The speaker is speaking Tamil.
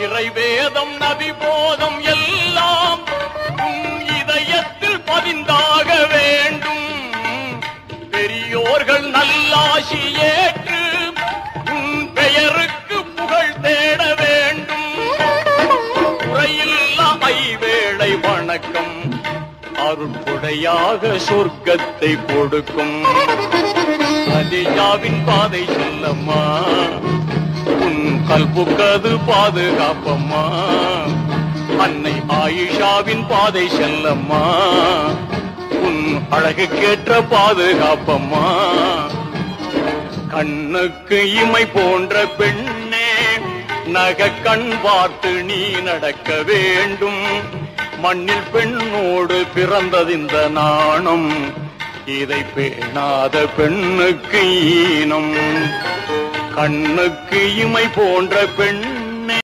இறைவேதம் நபி போதம் எல்லாம் உன் இதயத்தில் பதிந்தாக வேண்டும் பெரியோர்கள் நல்லாசி ஏற்று உன் பெயருக்கு புகழ் தேட வேண்டும் குறையில்லா ஐவேளை வணக்கம் அருட்கொடையாக சொர்க்கத்தை கொடுக்கும் அதிஜாவின் பாதை செல்லம்மா உன் கல்புக்கது பாதுகாப்பம்மா அன்னை ஆயிஷாவின் பாதை செல்லம்மா உன் அழகுக்கேற்ற பாதுகாப்பம்மா கண்ணுக்கு இமை போன்ற பெண்ணே நக கண் பார்த்து நீ நடக்க வேண்டும் மண்ணில் பெண்ணோடு பிறந்ததிந்த நாணம் இதை பேணாத பெண்ணுக்கு ஈனம் கண்ணுக்கு இமை போன்ற பெண்